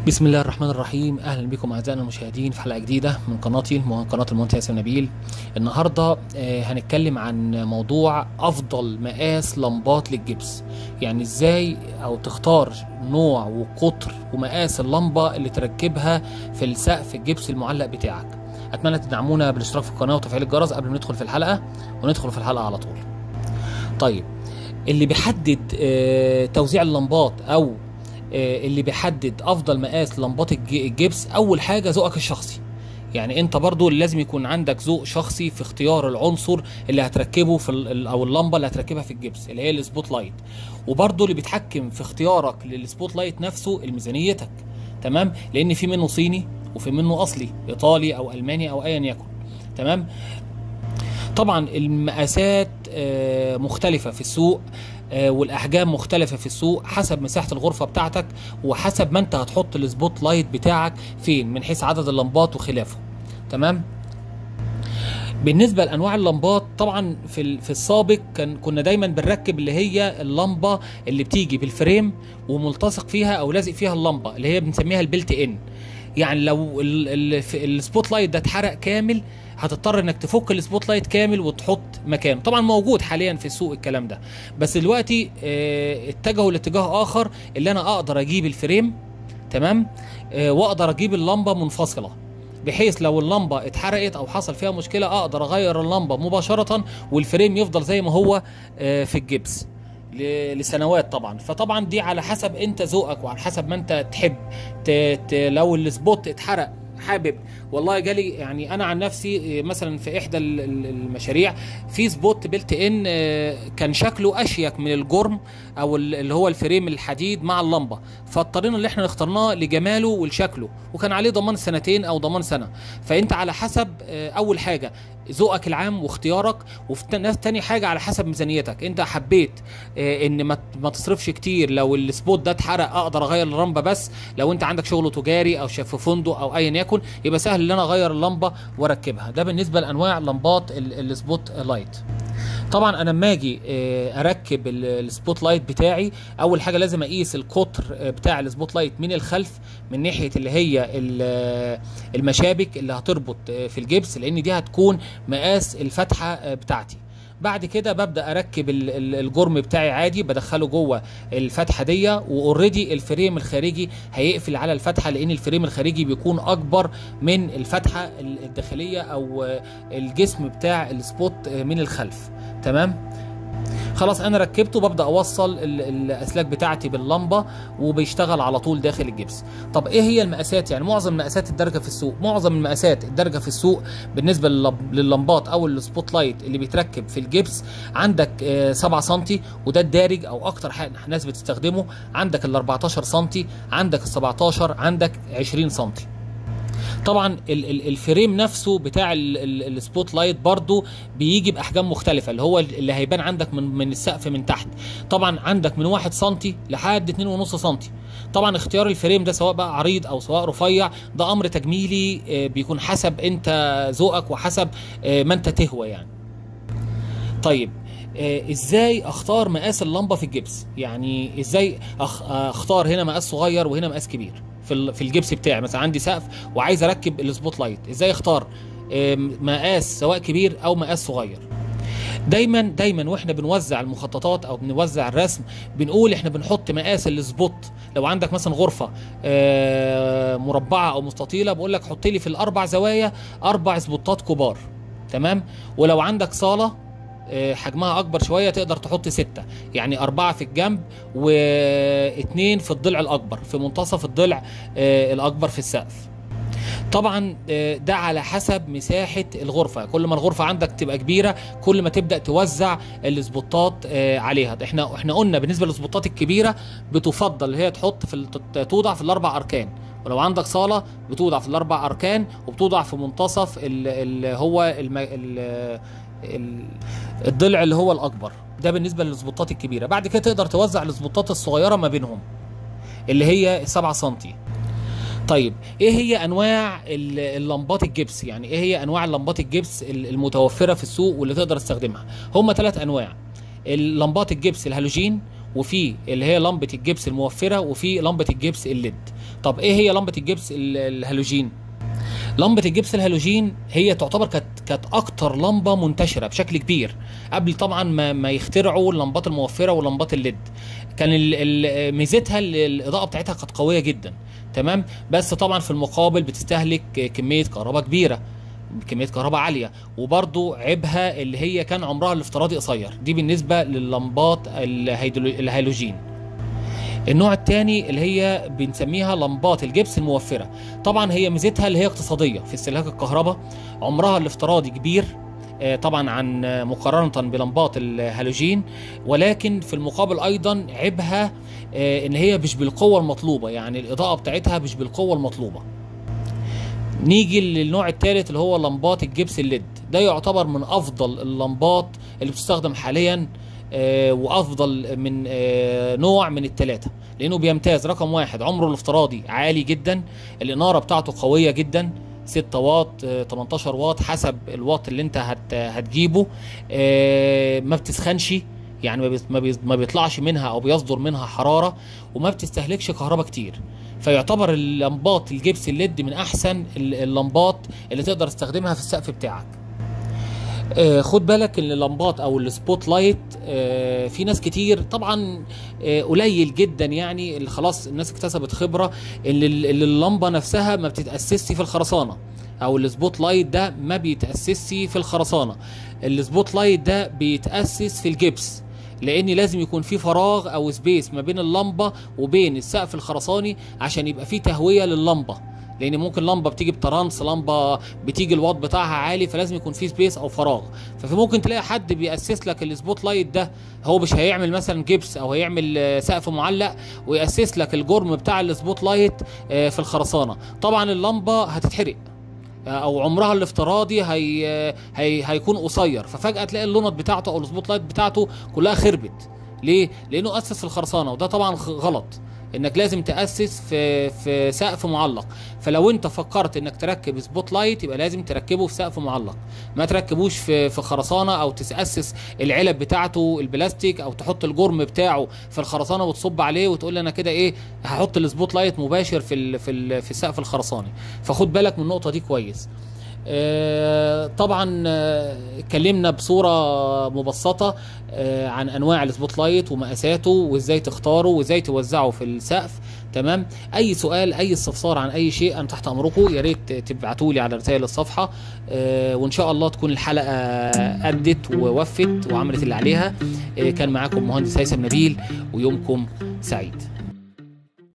بسم الله الرحمن الرحيم اهلا بكم اعزائنا المشاهدين في حلقه جديده من قناتي مو- قناه المهندس ياسر نبيل النهارده آه، هنتكلم عن موضوع افضل مقاس لمبات للجبس يعني ازاي او تختار نوع وقطر ومقاس اللمبه اللي تركبها في السقف الجبس المعلق بتاعك اتمنى تدعمونا بالاشتراك في القناه وتفعيل الجرس قبل ما ندخل في الحلقه وندخل في الحلقه على طول طيب اللي بيحدد آه، توزيع اللمبات او آه، اللي بيحدد افضل مقاس لمبات الج- الجبس اول حاجه ذوقك الشخصي يعني انت برضو لازم يكون عندك ذوق شخصي في اختيار العنصر اللي هتركبه في ال- ال- او اللمبه اللي هتركبها في الجبس اللي هي السبوت لايت وبرضو اللي بيتحكم في اختيارك للسبوت لايت نفسه ميزانيتك تمام لان في منه صيني وفي منه اصلي ايطالي او الماني او ايا يكن تمام طبعا المقاسات آه، مختلفة في السوق آه، والأحجام مختلفة في السوق حسب مساحة الغرفة بتاعتك وحسب ما أنت هتحط السبوت لايت بتاعك فين من حيث عدد اللمبات وخلافه تمام بالنسبة لأنواع اللمبات طبعا في ال- في السابق كان كنا دايما بنركب اللي هي اللمبة اللي بتيجي بالفريم وملتصق فيها أو لازق فيها اللمبة اللي هي بنسميها البلت إن يعني لو ال- ال- في- السبوت لايت ده اتحرق كامل هتضطر انك تفك السبوت لايت كامل وتحط مكانه طبعا موجود حاليا في السوق الكلام ده بس دلوقتي آه، اتجهوا لاتجاه اخر اللي انا اقدر اجيب الفريم تمام آه، واقدر اجيب اللمبه منفصله بحيث لو اللمبه اتحرقت او حصل فيها مشكله اقدر اغير اللمبه مباشره والفريم يفضل زي ما هو آه، في الجبس ل- لسنوات طبعا فطبعا دي على حسب انت ذوقك وعلى حسب ما انت تحب ت... ت... لو السبوت اتحرق حابب والله جالي يعني انا عن نفسي آه، مثلا في احدى ال- ال- المشاريع في سبوت بلت ان آه، كان شكله اشيك من الجرم او ال- اللي هو الفريم الحديد مع اللمبه فاضطرينا اللي احنا اخترناه لجماله ولشكله وكان عليه ضمان سنتين او ضمان سنه فانت على حسب آه، اول حاجه ذوقك العام واختيارك وفي تن- تاني حاجه على حسب ميزانيتك انت حبيت آه، ان ما ت- ما تصرفش كتير لو السبوت ده اتحرق اقدر اغير اللمبه بس لو انت عندك شغل تجاري او شاف في فندق او ايا يكن يبقى سهل ان انا اغير اللمبه واركبها ده بالنسبه لانواع لمبات ال- السبوت لايت طبعا انا لما اجي آه، اركب ال- السبوت لايت بتاعي اول حاجه لازم اقيس القطر آه، بتاع السبوت لايت من الخلف من ناحيه اللي هي ال- آه، المشابك اللي هتربط آه، في الجبس لان دي هتكون مقاس الفتحه آه، بتاعتي بعد كده ببدا اركب ال- ال- الجرم بتاعي عادي بدخله جوه الفتحه دي واوريدي الفريم الخارجي هيقفل على الفتحه لان الفريم الخارجي بيكون اكبر من الفتحه ال- الداخليه او آه، الجسم بتاع السبوت آه، من الخلف تمام خلاص انا ركبته ببدا اوصل ال- الاسلاك بتاعتي باللمبه وبيشتغل على طول داخل الجبس طب ايه هي المقاسات يعني معظم المقاسات الدارجه في السوق معظم المقاسات الدارجه في السوق بالنسبه لللب- لللمبات او السبوت لايت اللي بيتركب في الجبس عندك آه، 7 سم وده الدارج او اكتر حاجه ناس بتستخدمه عندك ال 14 سم عندك ال 17 عندك 20 سم طبعا ال- ال- الفريم نفسه بتاع ال- ال- السبوت لايت برضو بيجي باحجام مختلفه اللي هو اللي هيبان عندك من من السقف من تحت طبعا عندك من 1 سم لحد 2.5 سم طبعا اختيار الفريم ده سواء بقى عريض او سواء رفيع ده امر تجميلي آه، بيكون حسب انت ذوقك وحسب آه، ما انت تهوى يعني طيب آه، ازاي اختار مقاس اللمبه في الجبس يعني ازاي أخ- اختار هنا مقاس صغير وهنا مقاس كبير في ال- في الجبس بتاعي مثلا عندي سقف وعايز اركب السبوت لايت ازاي اختار آم، مقاس سواء كبير او مقاس صغير دايما دايما واحنا بنوزع المخططات او بنوزع الرسم بنقول احنا بنحط مقاس السبوت لو عندك مثلا غرفه آه، مربعه او مستطيله بقول لك حط لي في الاربع زوايا اربع سبوتات كبار تمام ولو عندك صاله آه، حجمها اكبر شويه تقدر تحط ستة يعني اربعة في الجنب واثنين في الضلع الاكبر في منتصف الضلع آه، الاكبر في السقف طبعا آه، ده على حسب مساحه الغرفه كل ما الغرفه عندك تبقى كبيره كل ما تبدا توزع السبوتات آه، عليها احنا احنا قلنا بالنسبه للسبوتات الكبيره بتفضل هي تحط في ال- توضع في الاربع اركان ولو عندك صاله بتوضع في الاربع اركان وبتوضع في منتصف اللي هو الم... ال... ال... الضلع اللي هو الاكبر ده بالنسبه للسبوتات الكبيره بعد كده تقدر توزع السبوتات الصغيره ما بينهم اللي هي 7 سم طيب ايه هي انواع ال- اللمبات الجبس يعني ايه هي انواع اللمبات الجبس ال- المتوفره في السوق واللي تقدر تستخدمها هم ثلاث انواع اللمبات الجبس الهالوجين وفي اللي هي لمبه الجبس الموفره وفي لمبه الجبس الليد طب ايه هي لمبه الجبس ال- الهالوجين لمبه الجبس الهالوجين هي تعتبر كانت كانت اكتر لمبه منتشره بشكل كبير قبل طبعا ما, ما يخترعوا اللمبات الموفره ولمبات الليد كان ال- ال- ميزتها ال- الاضاءه بتاعتها كانت قويه جدا تمام بس طبعا في المقابل بتستهلك كميه كهرباء كبيره كميه كهرباء عاليه وبرضو عيبها اللي هي كان عمرها الافتراضي قصير دي بالنسبه لللمبات الهيدرو- الهالوجين النوع الثاني اللي هي بنسميها لمبات الجبس الموفره طبعا هي ميزتها اللي هي اقتصاديه في استهلاك الكهرباء عمرها الافتراضي كبير آه، طبعا عن آه، مقارنه بلمبات الهالوجين ولكن في المقابل ايضا عيبها آه، ان هي مش بالقوه المطلوبه يعني الاضاءه بتاعتها مش بالقوه المطلوبه نيجي للنوع الثالث اللي هو لمبات الجبس الليد ده يعتبر من افضل اللمبات اللي بتستخدم حاليا آه، وافضل من آه، نوع من الثلاثه لانه بيمتاز رقم واحد عمره الافتراضي عالي جدا الاناره بتاعته قويه جدا 6 واط آه، 18 واط حسب الواط اللي انت هت هتجيبه آه، ما بتسخنش يعني ما بيت- ما بيز- ما بيطلعش منها او بيصدر منها حراره وما بتستهلكش كهرباء كتير فيعتبر اللمبات الجبس الليد من احسن ال- اللمبات اللي تقدر تستخدمها في السقف بتاعك آه، خد بالك ان اللمبات او السبوت لايت آه، في ناس كتير طبعا آه، قليل جدا يعني اللي خلاص الناس اكتسبت خبره اللي اللي اللمبه نفسها ما بتتاسسش في الخرسانه او السبوت لايت ده ما بيتاسسش في الخرسانه السبوت لايت ده بيتاسس في الجبس لان لازم يكون في فراغ او سبيس ما بين اللمبه وبين السقف الخرساني عشان يبقى في تهويه لللمبه لان ممكن لمبه بتيجي بترانس لمبه بتيجي الواط بتاعها عالي فلازم يكون في سبيس او فراغ ففي ممكن تلاقي حد بيأسس لك السبوت لايت ده هو مش هيعمل مثلا جبس او هيعمل آه، سقف معلق ويأسس لك الجرم بتاع السبوت لايت آه، في الخرسانه طبعا اللمبه هتتحرق او عمرها الافتراضي هي هي هيكون قصير ففجاه تلاقي اللونت بتاعته او السبوت لايت بتاعته كلها خربت ليه لانه اسس في الخرسانه وده طبعا خ- غلط انك لازم تاسس في في سقف معلق فلو انت فكرت انك تركب سبوت لايت يبقى لازم تركبه في سقف معلق ما تركبوش في في خرسانه او تاسس العلب بتاعته البلاستيك او تحط الجرم بتاعه في الخرسانه وتصب عليه وتقول لي انا كده ايه هحط السبوت لايت مباشر في ال في ال في السقف الخرساني فخد بالك من النقطه دي كويس آه، طبعا آه، اتكلمنا بصوره مبسطه آه، عن انواع السبوت لايت ومقاساته وازاي تختاره وازاي توزعه في السقف تمام اي سؤال اي استفسار عن اي شيء انا تحت امركم يا ريت تبعتوا لي على رسائل الصفحه آه، وان شاء الله تكون الحلقه ادت ووفت وعملت اللي عليها آه، كان معاكم مهندس هيثم نبيل ويومكم سعيد